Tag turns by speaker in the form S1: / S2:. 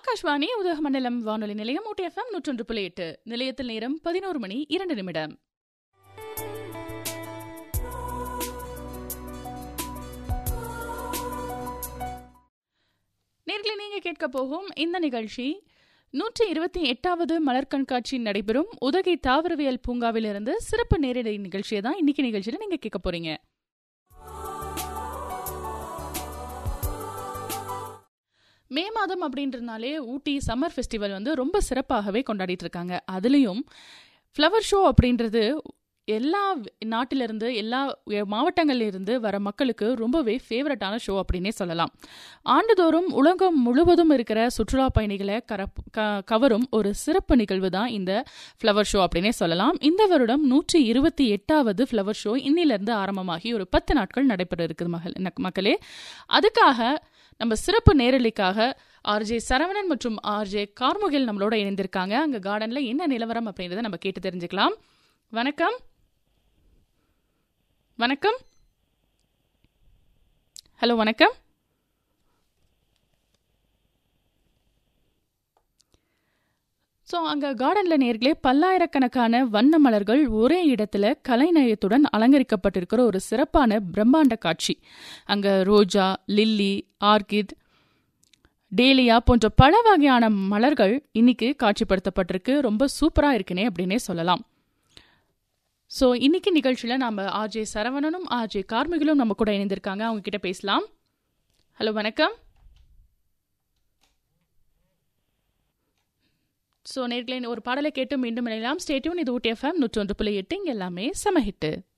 S1: ஆகாஷ்வாணி உதகமண்டலம் வானொலி நிலையம் ஊட்டி எஃப்எம் நூற்றொன்று புள்ளி எட்டு நிலையத்தில் நேரம் பதினோரு மணி இரண்டு நிமிடம் நேர்களை நீங்க கேட்க போகும் இந்த நிகழ்ச்சி நூற்றி இருபத்தி எட்டாவது மலர் கண்காட்சி நடைபெறும் உதகை தாவரவியல் பூங்காவிலிருந்து சிறப்பு நேரடி நிகழ்ச்சியை தான் இன்னைக்கு நிகழ்ச்சியில நீங்க கேட்க போறீங்க மே மாதம் அப்படின்றதுனாலே ஊட்டி சம்மர் ஃபெஸ்டிவல் வந்து ரொம்ப சிறப்பாகவே கொண்டாடிட்டு இருக்காங்க அதுலேயும் ஃப்ளவர் ஷோ அப்படின்றது எல்லா நாட்டிலிருந்து எல்லா மாவட்டங்கள்ல இருந்து வர மக்களுக்கு ரொம்பவே ஃபேவரட்டான ஷோ அப்படின்னே சொல்லலாம் ஆண்டுதோறும் உலகம் முழுவதும் இருக்கிற சுற்றுலா பயணிகளை கர க- கவரும் ஒரு சிறப்பு நிகழ்வு தான் இந்த ஃப்ளவர் ஷோ அப்படின்னே சொல்லலாம் இந்த வருடம் நூற்றி இருபத்தி எட்டாவது ஃப்ளவர் ஷோ இன்னிலிருந்து ஆரம்பமாகி ஒரு பத்து நாட்கள் நடைபெற இருக்குது மகள் மக்களே அதுக்காக நம்ம சிறப்பு நேரலைக்காக ஆர்ஜே சரவணன் மற்றும் ஆர்ஜே கார்முகில் நம்மளோட இணைந்திருக்காங்க அங்க கார்டன்ல என்ன நிலவரம் அப்படின்றத நம்ம கேட்டு தெரிஞ்சுக்கலாம் வணக்கம் வணக்கம் ஹலோ வணக்கம் ஸோ அங்கே கார்டனில் நேர்களே பல்லாயிரக்கணக்கான வண்ண மலர்கள் ஒரே இடத்துல கலைநயத்துடன் அலங்கரிக்கப்பட்டிருக்கிற ஒரு சிறப்பான பிரம்மாண்ட காட்சி அங்கே ரோஜா லில்லி ஆர்கிட் டேலியா போன்ற பல வகையான மலர்கள் இன்னைக்கு காட்சிப்படுத்தப்பட்டிருக்கு ரொம்ப சூப்பராக இருக்குனே அப்படின்னே சொல்லலாம் ஸோ இன்னைக்கு நிகழ்ச்சியில் நம்ம ஆர்ஜே சரவணனும் ஆர்ஜே கார்மிகளும் நம்ம கூட இணைந்திருக்காங்க அவங்க கிட்ட பேசலாம் ஹலோ வணக்கம் ஸோ நேர்களை ஒரு பாடலை கேட்டு மீண்டும் இணையலாம் ஸ்டேட்யூன் இது ஊட்டி எஃப்எம் நூற்றொன்று புள்ளி எட்டு இங்க எல்லாமே செம ஹிட்டு